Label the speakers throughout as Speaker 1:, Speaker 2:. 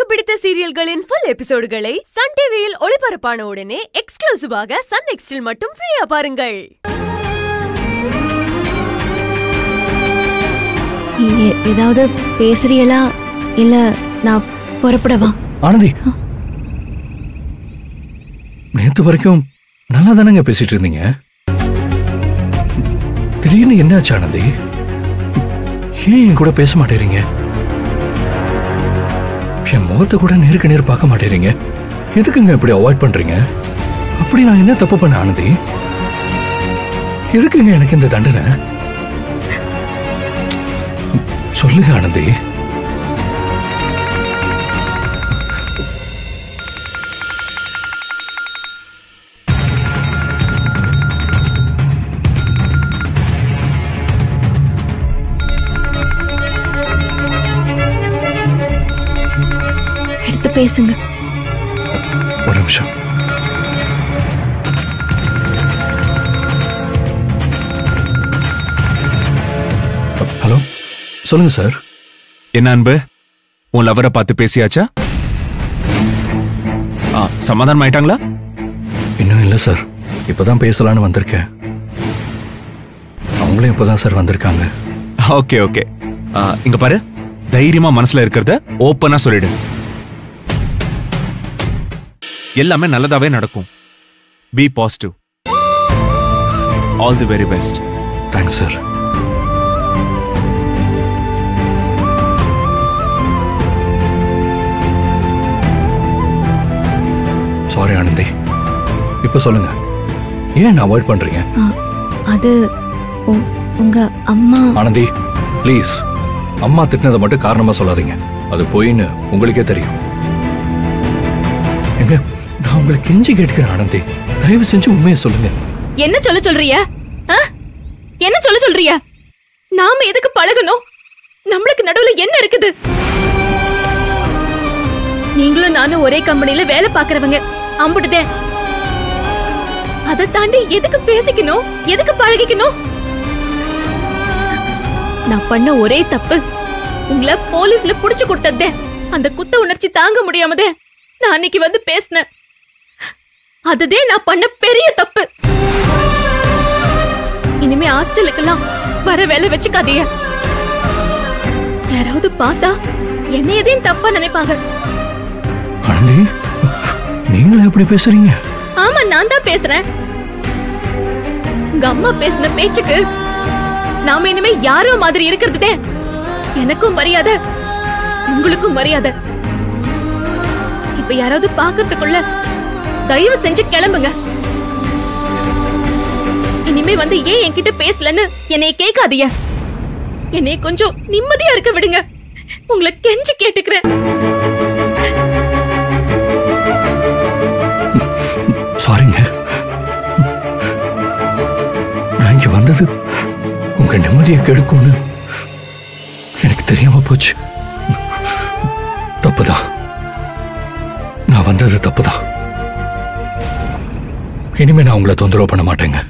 Speaker 1: பிடித்த சீரியல்களின் full எபிசோடுகளை Sun டிவியில் ஒளிபரப்பான உடனே எக்ஸ்க்ளூசிவாக சன் நெக்ஸ்டில் மட்டும் ஃப்ரீயா பாருங்கள்
Speaker 2: எ- ஏதாவது பேசுறீங்களா இல்ல நான் புறப்படவா
Speaker 3: ஆனந்தி நேத்து வரைக்கும் நல்லா தானங்க பேசிட்டு இருந்தீங்க திடீர்னு என்னாச்சு ஆனந்தி ஏன் என் கூட பேச மாட்டேறீங்க என் முகத்தை கூட நேருக்கு நேர் பார்க்க மாட்டேறீங்க எதுக்குங்க இப்படி அவாய்ட் பண்றீங்க அப்படி நான் என்ன தப்பு பண்ண ஆனந்தி எதுக்குங்க எனக்கு இந்த தண்டனை சொல்லுங்க ஆனந்தி
Speaker 2: எடுத்து பேசுங்க
Speaker 3: ஒரு நிமிஷம் ஹலோ சொல்லுங்க சார்
Speaker 4: என்ன அன்பு உன் லவரை பார்த்து பேசியாச்சா ஆ சமாதானம் ஆயிட்டாங்களா
Speaker 3: இன்னும் இல்லை சார் இப்போதான் பேசலான்னு வந்திருக்கேன் அவங்களும் இப்போதான் சார் வந்திருக்காங்க
Speaker 4: ஓகே ஓகே ஆ, இங்க பாரு தைரியமா மனசுல இருக்கிறத ஓப்பனா சொல்லிடு எல்லாமே நல்லதாவே நடக்கும் be positive all the very best
Speaker 3: thanks sir sorry Anandhi இப்போ சொல்லுங்க ஏன் நான் அவாய்ட் பண்றீங்க
Speaker 2: ஆ, அது உ- உங்க அம்மா
Speaker 3: ஆனந்தி ப்ளீஸ் அம்மா திட்டினதை மட்டும் காரணமா சொல்லாதீங்க அது பொய்ன்னு உங்களுக்கே தெரியும் எங்க நான் உங்களை கெஞ்சி கேட்கிறேன் ஆனந்தி தயவு செஞ்சு உண்மையை சொல்லுங்க
Speaker 5: என்ன சொல்ல சொல்றிய ஆ? என்ன சொல்ல சொல்றிய நாம எதுக்கு பழகணும் நம்மளுக்கு நடுவுல என்ன இருக்குது நீங்களும் நானும் ஒரே கம்பெனில வேலை பாக்குறவங்க அம்புட்டுதே அதை தாண்டி எதுக்கு பேசிக்கணும் எதுக்கு பழகிக்கணும் நான் பண்ண ஒரே தப்பு உங்களை போலீஸ்ல புடிச்சு கொடுத்ததே அந்த குத்த உணர்ச்சி தாங்க முடியாமதே நான் அன்னைக்கு வந்து பேசினேன் அதுதே நான் பண்ண பெரிய தப்பு இனிமே ஹாஸ்டலுக்கெல்லாம் வர வேலை வச்சுக்காதீங்க யாராவது பார்த்தா என்ன எதையும் தப்பா நினைப்பாங்க
Speaker 3: ஆனந்தி நீங்களும் எப்படி பேசுறீங்க
Speaker 5: ஆமா நான் தான் பேசுறேன் உங்க அம்மா பேசின பேச்சுக்கு நாம இனிமே யாரோ மாதிரி இருக்கிறதுதே எனக்கும் மரியாதை உங்களுக்கும் மரியாதை இப்ப யாராவது பாக்குறதுக்குள்ள தயவு செஞ்சு கிளம்புங்க இனிமே வந்து ஏன் என்கிட்ட பேசலன்னு என்னைய கேட்காதீங்க என்னைய கொஞ்சம் நிம்மதியா இருக்க விடுங்க உங்களை கெஞ்சி கேட்டுக்கிறேன்
Speaker 3: சாரிங்க நான் இங்க வந்தது உங்க நிம்மதியை கெடுக்கும்னு எனக்கு தெரியாம போச்சு தப்புதான் நான் வந்தது தப்புதான் இனிமே நான் உங்களை தொந்தரவு பண்ண மாட்டேங்க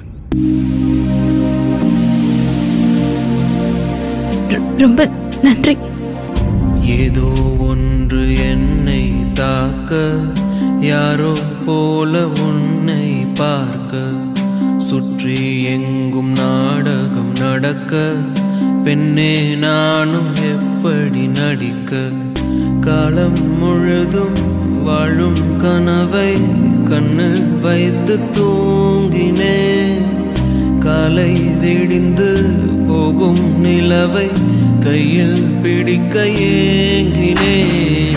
Speaker 5: ரொ- ரொம்ப நன்றி
Speaker 6: ஏதோ ஒன்று என்னை தாக்க யாரோ போல உன்னை பார்க்க சுற்றி எங்கும் நாடகம் நடக்க பெண்ணே நானும் எப்படி நடிக்க காலம் முழுதும் வாழும் கனவை கண்ணில் வைத்து தூங்கினேன் காலை விடிந்து போகும் நிலவை கையில் பிடிக்க ஏங்கினேன்